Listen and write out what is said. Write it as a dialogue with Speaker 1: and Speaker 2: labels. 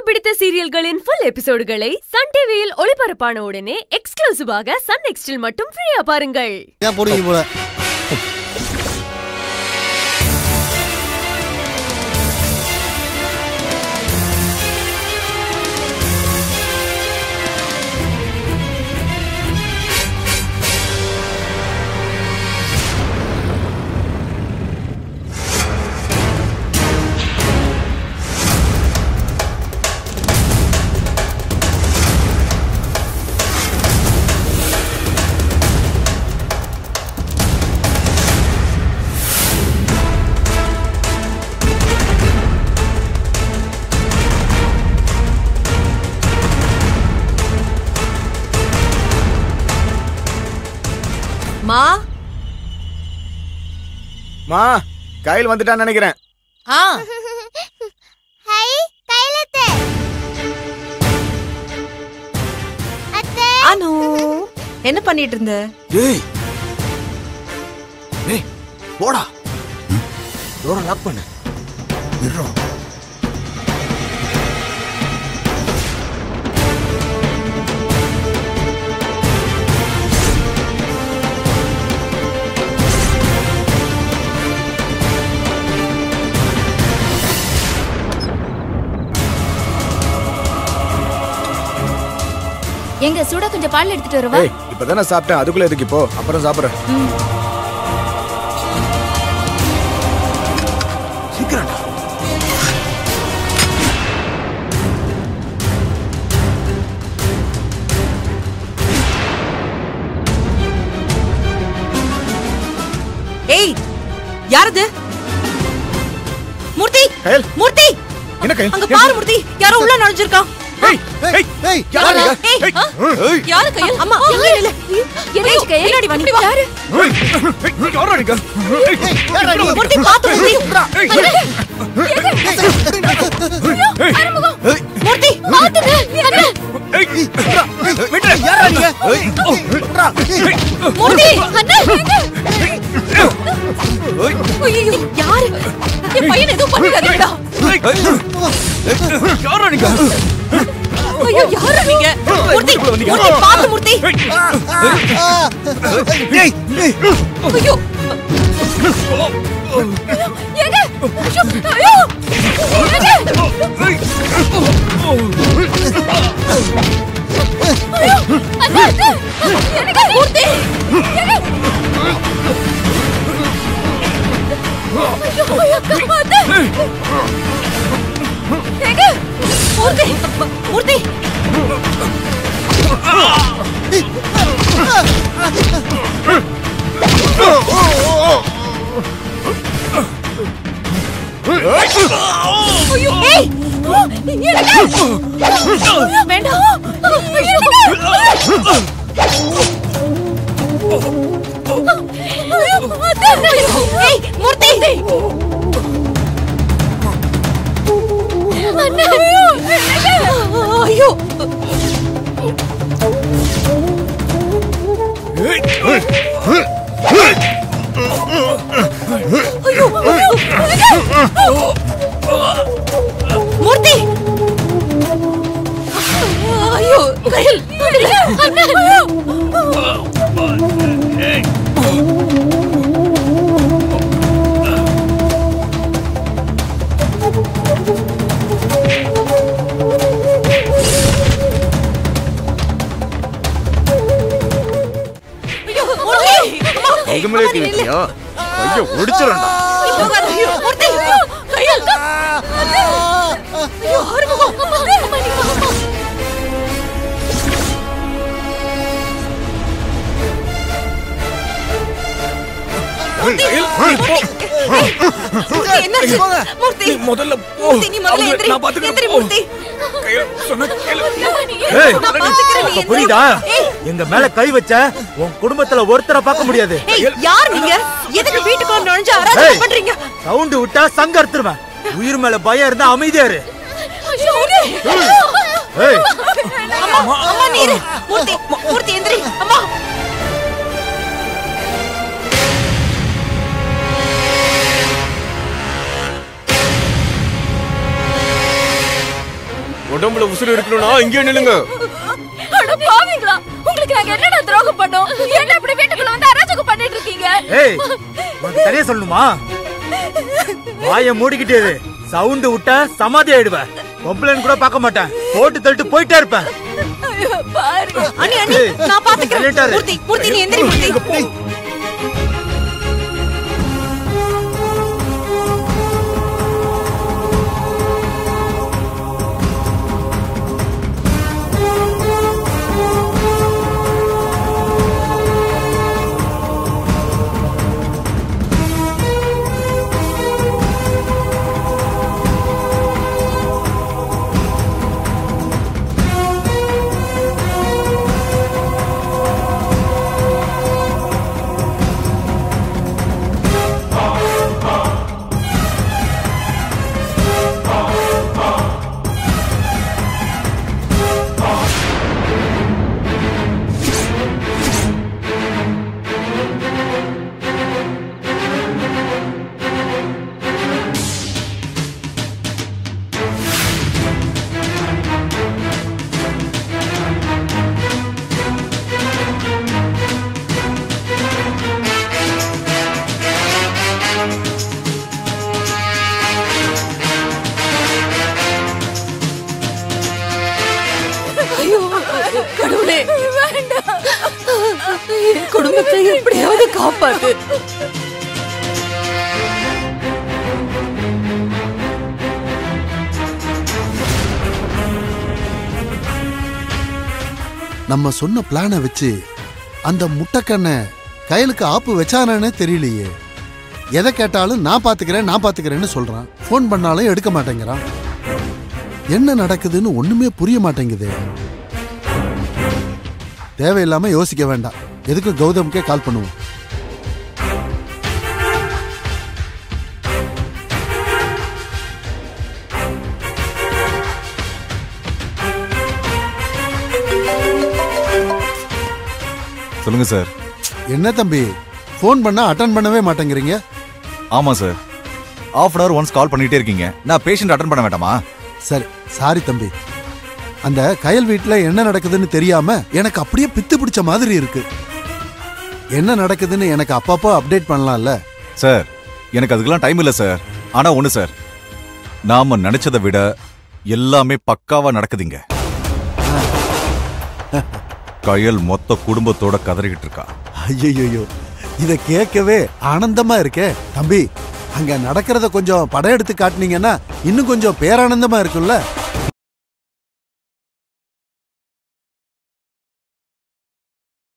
Speaker 1: பிடித்த சீரியல்களின் full எபிசோடுகளை Sun டிவியில் ஒளிபரப்பான உடனே எக்ஸ்க்ளூசிவாக சன் நெக்ஸ்டில் மட்டும் ஃப்ரீயா பாருங்கள்
Speaker 2: ஏன் போடுவீங்க போல
Speaker 3: மா
Speaker 4: மா கையில் வந்துட்டான்னு நினைக்கிறேன்
Speaker 3: ஆ
Speaker 5: ஹை கைலத்து அத்தை
Speaker 3: அனு என்ன பண்ணிட்டு இருந்த
Speaker 4: ஏய் ஏய் போடா டோரை லாக் பண்ணு நிறோம்
Speaker 5: எங்க சூட கொஞ்சம் பால் எடுத்துட்டு வரவா
Speaker 4: ஏய் இப்பதானே சாப்பிட்டேன் அதுக்குள்ள எதுக்கு இப்போ அப்புறம் சாப்பிடுறேன் சீக்கிரம்டா
Speaker 3: ஏய் யாரது மூர்த்தி
Speaker 4: கையல்
Speaker 3: மூர்த்தி
Speaker 4: என்ன கையல்
Speaker 3: அங்க பாரு மூர்த்தி யாரோ உள்ள நுழைஞ்சிருக்கான்
Speaker 4: ஏய் ஏய்
Speaker 2: ஏய்
Speaker 4: யாரா நீங்க?
Speaker 3: ஏய்,
Speaker 4: ஏய்,
Speaker 3: ஆ?
Speaker 4: ஏய்,
Speaker 3: யாரு கையல் அம்மா இல்ல இல்ல
Speaker 5: என்னாச்சு கையல்?
Speaker 3: பின்னாடி வா நீ யாரு
Speaker 4: ஏய், ஏய், யாரா நீங்க? ஏய்,
Speaker 2: யாரா நீ?
Speaker 3: மூர்த்தி பாத்து மூர்த்தி
Speaker 4: ஏய், ஏய், ஏய்,
Speaker 3: மூர்த்தி
Speaker 5: பாத்துங்க அண்ணா
Speaker 4: ஏய், விட்டுரு.
Speaker 2: யாரா நீங்க?
Speaker 4: ஏய், ஏய்,
Speaker 3: மூர்த்தி
Speaker 5: அண்ணா
Speaker 4: ஏய்,
Speaker 3: ஐயோ யாரு என் பையன் எதுவும் பண்ணிடாதீங்கடா
Speaker 4: ஏய், ஏய், யாரா நீங்க?
Speaker 3: ஐயோ யாரு நீங்க மூர்த்தி மூர்த்தி பாத்து மூர்த்தி
Speaker 4: ஏய், ஏய்,
Speaker 3: ஐயோ ஏங்க ஐயோ
Speaker 4: ஏய்,
Speaker 3: அண்ணா அண்ணா எனக்கு மூர்த்தி மூர்த்தி மூர்த்தி ஐயோ ஏய் எனக்கு வேண்டாம் ஏய் மூர்த்தி ஐயோ மூர்த்தி ஐயோ கையில் ஐயோ ஐயோ மூர்த்தி அம்மா
Speaker 4: உங்க மேலே தீ வைக்கிறியா? ஐயோ, ஒடிச்சிடுறேன்டா.
Speaker 3: ஐயோ மூர்த்தி கையில் ஐயோ ஆறுமுகம் அம்மா அம்மா நீ வா, அம்மா
Speaker 4: ஏய், கையல், ஏய், போ.
Speaker 3: மூர்த்தி என்னாச்சு
Speaker 2: போங்க.
Speaker 3: மூர்த்தி
Speaker 4: நீ முதல்ல போ.
Speaker 3: மூர்த்தி நீ முதல்ல
Speaker 4: அவங்கள
Speaker 3: எந்திரி
Speaker 4: நான் பாத்துக்கிறேன்,
Speaker 3: எந்திரி
Speaker 4: போ.
Speaker 3: மூர்த்தி
Speaker 4: கையல், சொன்னா கேளு.
Speaker 6: ஏய்,
Speaker 3: நான் பாத்துக்கிறேன் நீ
Speaker 6: இப்ப
Speaker 3: எந்திரி.
Speaker 6: புரியுதா
Speaker 3: ஏய்
Speaker 6: எங்க மேல கை வச்ச உன் குடும்பத்துல ஒருத்தரை பார்க்க முடியாது
Speaker 3: ஏய் யார் நீங்க எதுக்கு வீட்டுக்குள்ள நுழைஞ்சு
Speaker 6: ஏய்.
Speaker 3: அராஜகம் பண்றீங்க
Speaker 6: சவுண்ட் விட்டா சங்க அறுத்துருவேன் உயிர் மேல பயம் இருந்தா அமைதியா இரு
Speaker 3: ஐயோ
Speaker 6: ஏய்
Speaker 3: அம்மா அம்மா நீரு மூர்த்தி மூர்த்தி எந்திரி அம்மா
Speaker 4: உடம்புல உசுறு இருக்கணும்னா இங்கே நில்லுங்க
Speaker 5: அட பாவிங்களா உங்களுக்கு நாங்க என்னடா துரோகம் பண்ணோம் என்ன இப்படி வீட்டுக்குள்ள வந்து அராஜகம் பண்ணிட்டு இருக்கீங்க
Speaker 6: ஏய் உனக்கு தனியா சொல்லணுமா வாய மூடிக்கிட்டே இரு சவுண்ட் விட்டா சமாதி ஆயிடுவ பொம்பளைன்னு கூட பார்க்க மாட்டேன் போட்டு தள்ளிட்டு போயிட்டே இருப்பேன்
Speaker 5: பாருங்க
Speaker 3: அண்ணி அண்ணி நான் பாத்துக்கிறேன்
Speaker 6: சொல்லிட்டாரு.
Speaker 3: மூர்த்தி மூர்த்தி நீ எந்திரி மூர்த்தி ஐயோ கடவுளே வேண்டாம் என் குடும்பத்தை எப்படியாவது காப்பாத்து
Speaker 2: நம்ம சொன்ன பிளானை வச்சு அந்த முட்டைக்கண்ணை கையலுக்கு ஆப்பு வச்சானே தெரியலையே எதை கேட்டாலும் நான் பாத்துக்கிறேன் நான் பாத்துக்கிறேன்னு சொல்றான் ஃபோன் பண்ணாலும் எடுக்க மாட்டேங்கிறான் என்ன நடக்குதுன்னு ஒண்ணுமே புரிய மாட்டேங்குது தேவையில்லாம யோசிக்க வேண்டாம் எதுக்கு கௌதமுக்கே கால் பண்ணுவோம்
Speaker 7: சொல்லுங்க சார்
Speaker 2: என்ன தம்பி ஃபோன் பண்ணா அட்டன் பண்ணவே மாட்டேங்கிறீங்க
Speaker 7: ஆமா sir half an hour once call பண்ணிட்டே இருக்கீங்க நான் பேஷண்ட் அட்டன் பண்ண வேண்டாமா
Speaker 2: சரி சாரி தம்பி அந்த கயல் வீட்ல என்ன நடக்குதுன்னு தெரியாம எனக்கு அப்படியே பித்து பிடிச்ச மாதிரி இருக்கு என்ன நடக்குதுன்னு எனக்கு அப்பப்போ அப்டேட் பண்ணலாம்ல
Speaker 7: சார் எனக்கு அதுக்கெல்லாம் டைம் இல்ல சார் ஆனா ஒண்ணு சார் நாம நினைச்சதை விட எல்லாமே பக்காவா நடக்குதுங்க கயல் மொத்த குடும்பத்தோட கதறிக்கிட்டு இருக்கா
Speaker 2: ஐயோ இத கேட்கவே ஆனந்தமா இருக்கே தம்பி அங்க நடக்கிறத கொஞ்சம் படம் எடுத்து காட்டுனீங்கன்னா இன்னும் கொஞ்சம் பேரானந்தமா இருக்கும்ல